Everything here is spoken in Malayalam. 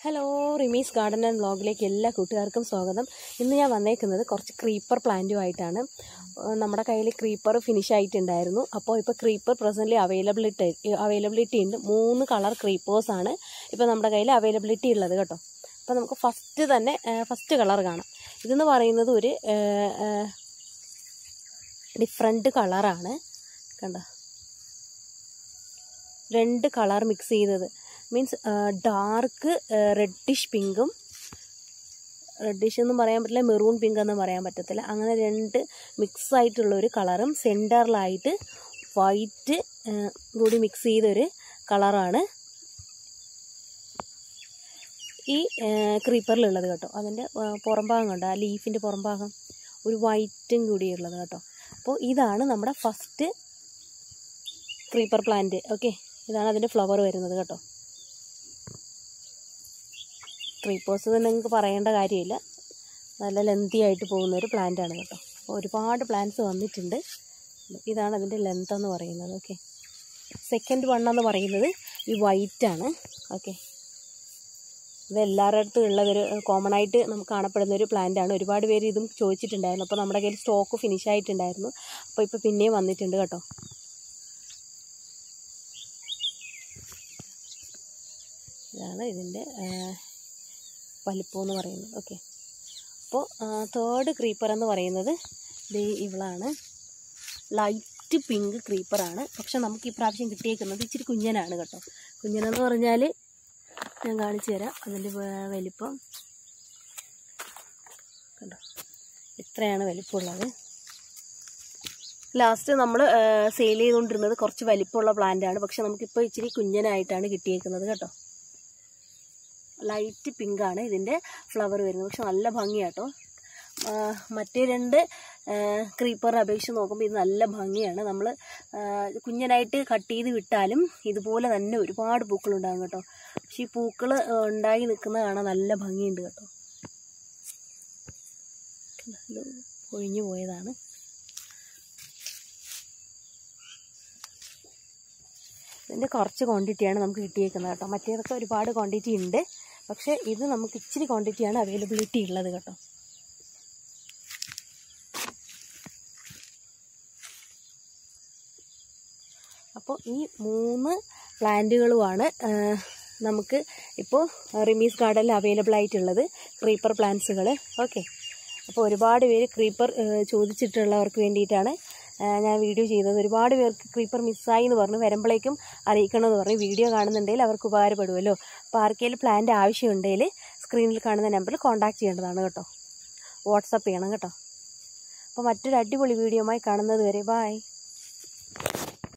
ഹലോ റിമീസ് ഗാർഡൻ ആൻഡ് വ്ളോഗിലേക്ക് എല്ലാ കൂട്ടുകാർക്കും സ്വാഗതം ഇന്ന് ഞാൻ വന്നേക്കുന്നത് കുറച്ച് ക്രീപ്പർ പ്ലാന്റുമായിട്ടാണ് ഏഹ് നമ്മുടെ കയ്യിൽ ക്രീപ്പർ ഫിനിഷ് ആയിട്ടുണ്ടായിരുന്നു അപ്പോൾ ഇപ്പോൾ ക്രീപ്പർ പ്രസൻ്റ്ലി അവൈലബിലിറ്റി അവൈലബിലിറ്റി ഉണ്ട് മൂന്ന് കളർ ക്രീപ്പേഴ്സാണ് ഇപ്പോൾ നമ്മുടെ കയ്യിൽ അവൈലബിലിറ്റി ഉള്ളത് കേട്ടോ അപ്പോൾ നമുക്ക് ഫസ്റ്റ് തന്നെ ഫസ്റ്റ് കളർ കാണാം ഇതെന്ന് പറയുന്നത് ഒരു ഡിഫറെൻറ്റ് കളറാണ് കണ്ടോ രണ്ട് കളർ മിക്സ് ചെയ്തത് മീൻസ് ഡാർക്ക് റെഡിഷ് പിങ്കും റെഡിഷ് എന്നും പറയാൻ പറ്റില്ല മെറൂൺ പിങ്ക് എന്നും പറയാൻ പറ്റത്തില്ല അങ്ങനെ രണ്ട് മിക്സ് ആയിട്ടുള്ള ഒരു കളറും സെൻറ്ററിലായിട്ട് വൈറ്റ് കൂടി മിക്സ് ചെയ്തൊരു കളറാണ് ഈ ക്രീപ്പറിലുള്ളത് കേട്ടോ അതിൻ്റെ പുറം ഭാഗം കണ്ടോ ആ ലീഫിൻ്റെ പുറം ഭാഗം ഒരു വൈറ്റും കൂടിയുള്ളത് കേട്ടോ അപ്പോൾ ഇതാണ് നമ്മുടെ ഫസ്റ്റ് ക്രീപ്പർ പ്ലാന്റ് ഓക്കെ ഇതാണ് അതിൻ്റെ ഫ്ലവർ വരുന്നത് കേട്ടോ ക്രീപ്പേഴ്സ് തന്നെ നിങ്ങൾക്ക് പറയേണ്ട കാര്യമില്ല നല്ല ലെന്തി ആയിട്ട് പോകുന്ന ഒരു പ്ലാന്റ് ആണ് കേട്ടോ അപ്പോൾ ഒരുപാട് പ്ലാന്റ്സ് വന്നിട്ടുണ്ട് ഇതാണ് അതിൻ്റെ ലെന്ത് എന്ന് പറയുന്നത് ഓക്കെ സെക്കൻഡ് വൺ എന്ന് പറയുന്നത് ഈ വൈറ്റ് ആണ് ഓക്കെ ഇത് എല്ലാവരുടെ അടുത്തും ഉള്ളതൊരു കോമൺ ആയിട്ട് നമുക്ക് കാണപ്പെടുന്ന ഒരു പ്ലാന്റ് ആണ് ഒരുപാട് പേര് ഇതും ചോദിച്ചിട്ടുണ്ടായിരുന്നു അപ്പോൾ നമ്മുടെ കയ്യിൽ സ്റ്റോക്ക് ഫിനിഷ് ആയിട്ടുണ്ടായിരുന്നു അപ്പോൾ ഇപ്പോൾ പിന്നെയും വന്നിട്ടുണ്ട് കേട്ടോ ഇതാണ് ഇതിൻ്റെ വലിപ്പം എന്ന് പറയുന്നത് ഓക്കെ അപ്പോൾ തേർഡ് ക്രീപ്പർ എന്ന് പറയുന്നത് ദേ ഇവളാണ് ലൈറ്റ് പിങ്ക് ക്രീപ്പറാണ് പക്ഷെ നമുക്ക് ഈ പ്രാവശ്യം കിട്ടിയേക്കുന്നത് ഇച്ചിരി കുഞ്ഞനാണ് കേട്ടോ കുഞ്ഞനെന്ന് പറഞ്ഞാൽ ഞാൻ കാണിച്ചു തരാം അതിൻ്റെ വലിപ്പം കണ്ടോ ഇത്രയാണ് വലിപ്പമുള്ളത് ലാസ്റ്റ് നമ്മൾ സെയിൽ ചെയ്തുകൊണ്ടിരുന്നത് കുറച്ച് വലിപ്പമുള്ള പ്ലാന്റ് ആണ് പക്ഷെ നമുക്കിപ്പോൾ ഇച്ചിരി കുഞ്ഞനായിട്ടാണ് കിട്ടിയേക്കുന്നത് കേട്ടോ ലൈറ്റ് പിങ്ക് ആണ് ഇതിൻ്റെ ഫ്ലവർ വരുന്നത് പക്ഷെ നല്ല ഭംഗിയാട്ടോ മറ്റേ രണ്ട് ക്രീപ്പറിനെ അപേക്ഷിച്ച് നോക്കുമ്പോൾ ഇത് നല്ല ഭംഗിയാണ് നമ്മൾ കുഞ്ഞനായിട്ട് കട്ട് ചെയ്ത് വിട്ടാലും ഇതുപോലെ തന്നെ ഒരുപാട് പൂക്കളുണ്ടാകും കേട്ടോ പക്ഷെ ഈ പൂക്കൾ ഉണ്ടായി നിൽക്കുന്ന കാണാൻ നല്ല ഭംഗിയുണ്ട് കേട്ടോ ഒഴിഞ്ഞു പോയതാണ് ഇതിൻ്റെ കുറച്ച് ക്വാണ്ടിറ്റിയാണ് നമുക്ക് കിട്ടിയേക്കുന്നത് കേട്ടോ മറ്റേതൊക്കെ ഒരുപാട് ക്വാണ്ടിറ്റി ഉണ്ട് പക്ഷേ ഇത് നമുക്ക് ഇച്ചിരി ക്വാണ്ടിറ്റിയാണ് അവൈലബിലിറ്റി ഉള്ളത് കേട്ടോ അപ്പോൾ ഈ മൂന്ന് പ്ലാന്റുകളുമാണ് നമുക്ക് ഇപ്പോൾ റിമീസ് ഗാർഡനിൽ അവൈലബിൾ ആയിട്ടുള്ളത് ക്രീപ്പർ പ്ലാന്റ്സുകൾ ഓക്കെ അപ്പോൾ ഒരുപാട് പേര് ക്രീപ്പർ ചോദിച്ചിട്ടുള്ളവർക്ക് വേണ്ടിയിട്ടാണ് ഞാൻ വീഡിയോ ചെയ്തത് ഒരുപാട് പേർക്ക് ക്രീപ്പർ മിസ്സായി എന്ന് പറഞ്ഞു വരുമ്പോഴേക്കും അറിയിക്കണമെന്ന് പറഞ്ഞു വീഡിയോ കാണുന്നുണ്ടെങ്കിൽ അവർക്ക് ഉപകാരപ്പെടുമല്ലോ അപ്പോൾ ആർക്കെങ്കിലും പ്ലാൻ്റെ ആവശ്യമുണ്ടെങ്കിൽ സ്ക്രീനിൽ കാണുന്ന നമ്പറിൽ കോൺടാക്ട് ചെയ്യേണ്ടതാണ് കേട്ടോ വാട്സപ്പ് ചെയ്യണം കേട്ടോ അപ്പോൾ മറ്റൊരു അടിപൊളി വീഡിയോയുമായി കാണുന്നത് വരെ ബായ്